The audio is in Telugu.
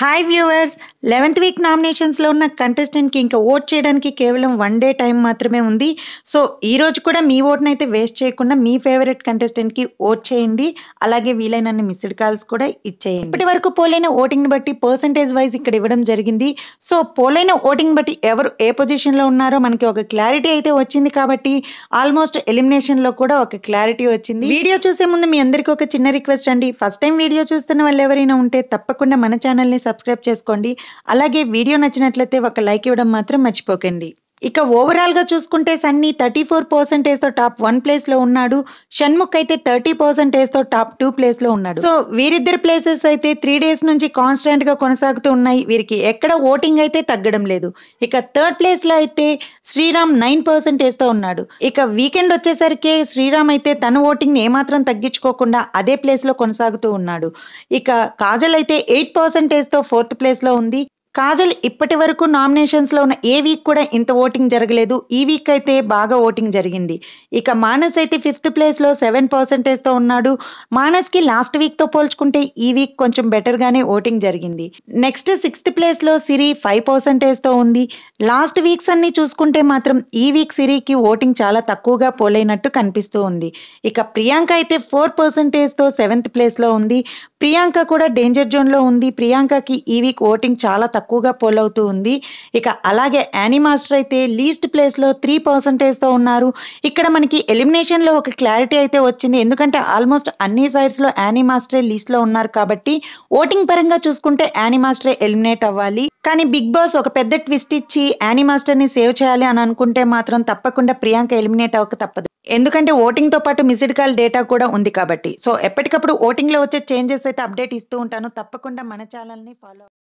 హాయ్ వ్యూవర్స్ లెవెన్త్ వీక్ నామినేషన్స్లో ఉన్న కంటెస్టెంట్కి ఇంకా ఓట్ చేయడానికి కేవలం వన్ డే టైం మాత్రమే ఉంది సో ఈ రోజు కూడా మీ ఓట్ని అయితే వేస్ట్ చేయకుండా మీ ఫేవరెట్ కంటెస్టెంట్కి ఓట్ చేయండి అలాగే వీలైనన్ని మిస్డ్ కాల్స్ కూడా ఇచ్చేయండి ఇప్పటి వరకు పోలైన ఓటింగ్ని బట్టి పర్సంటేజ్ వైజ్ ఇక్కడ ఇవ్వడం జరిగింది సో పోలైన ఓటింగ్ బట్టి ఎవరు ఏ పొజిషన్లో ఉన్నారో మనకి ఒక క్లారిటీ అయితే వచ్చింది కాబట్టి ఆల్మోస్ట్ ఎలిమినేషన్లో కూడా ఒక క్లారిటీ వచ్చింది వీడియో చూసే ముందు మీ అందరికీ ఒక చిన్న రిక్వెస్ట్ అండి ఫస్ట్ టైం వీడియో చూస్తున్న వాళ్ళు ఎవరైనా ఉంటే తప్పకుండా మన ఛానల్ని సబ్స్క్రైబ్ చేసుకోండి అలాగే వీడియో నచ్చినట్లయితే ఒక లైక్ ఇవ్వడం మాత్రం మర్చిపోకండి ఇక ఓవరాల్ గా చూసుకుంటే సన్నీ థర్టీ ఫోర్ పర్సెంటేజ్ తో టాప్ వన్ ప్లేస్ లో ఉన్నాడు షణ్ముఖ్ అయితే థర్టీ పర్సెంటేజ్ తో టాప్ టూ ప్లేస్ లో ఉన్నాడు సో వీరిద్దరు ప్లేసెస్ అయితే త్రీ డేస్ నుంచి కాన్స్టెంట్ గా కొనసాగుతూ ఉన్నాయి వీరికి ఎక్కడ ఓటింగ్ అయితే తగ్గడం లేదు ఇక థర్డ్ ప్లేస్ లో అయితే శ్రీరామ్ నైన్ పర్సెంటేజ్ తో ఉన్నాడు ఇక వీకెండ్ వచ్చేసరికి శ్రీరామ్ అయితే తన ఓటింగ్ ని ఏమాత్రం తగ్గించుకోకుండా అదే ప్లేస్ లో కొనసాగుతూ ఉన్నాడు ఇక కాజల్ అయితే ఎయిట్ పర్సెంటేజ్ తో ఫోర్త్ ప్లేస్ లో ఉంది కాజల్ ఇప్పటి వరకు నామినేషన్స్ లో ఉన్న ఏ వీక్ కూడా ఇంత ఓటింగ్ జరగలేదు ఈ వీక్ అయితే బాగా ఓటింగ్ జరిగింది ఇక మానస్ అయితే ఫిఫ్త్ ప్లేస్ లో సెవెన్ పర్సెంటేజ్ తో ఉన్నాడు మానస్ కి లాస్ట్ వీక్ తో పోల్చుకుంటే ఈ వీక్ కొంచెం బెటర్ గానే ఓటింగ్ జరిగింది నెక్స్ట్ సిక్స్త్ ప్లేస్ లో సిరి ఫైవ్ పర్సెంటేజ్ తో ఉంది లాస్ట్ వీక్స్ అన్ని చూసుకుంటే మాత్రం ఈ వీక్ సిరికి ఓటింగ్ చాలా తక్కువగా పోలైనట్టు కనిపిస్తూ ఉంది ఇక ప్రియాంక అయితే ఫోర్ పర్సెంటేజ్ తో సెవెంత్ ప్లేస్ లో ఉంది ప్రియాంక కూడా డేంజర్ జోన్ లో ఉంది ప్రియాంకకి ఈ వీక్ ఓటింగ్ చాలా తక్కువగా పోల్ అవుతూ ఉంది ఇక అలాగే యానీ మాస్టర్ అయితే లీస్ట్ ప్లేస్ లో త్రీ పర్సెంటేజ్ తో ఉన్నారు ఇక్కడ మనకి ఎలిమినేషన్ లో ఒక క్లారిటీ అయితే వచ్చింది ఎందుకంటే ఆల్మోస్ట్ అన్ని సైడ్స్ లో యానీ మాస్టరే లీస్ట్ లో ఉన్నారు కాబట్టి ఓటింగ్ పరంగా చూసుకుంటే యానీ మాస్టరే ఎలిమినేట్ అవ్వాలి కానీ బిగ్ బాస్ ఒక పెద్ద ట్విస్ట్ ఇచ్చి యానీ మాస్టర్ ని సేవ్ చేయాలి అని అనుకుంటే మాత్రం తప్పకుండా ప్రియాంక ఎలిమినేట్ అవ్వక తప్పదు ఎందుకంటే ఓటింగ్ తో పాటు మిస్డ్ కాల్ డేటా కూడా ఉంది కాబట్టి సో ఎప్పటికప్పుడు ఓటింగ్ లో వచ్చే చేంజెస్ అయితే అప్డేట్ ఇస్తూ ఉంటాను తప్పకుండా మన ఛానల్ ని ఫాలో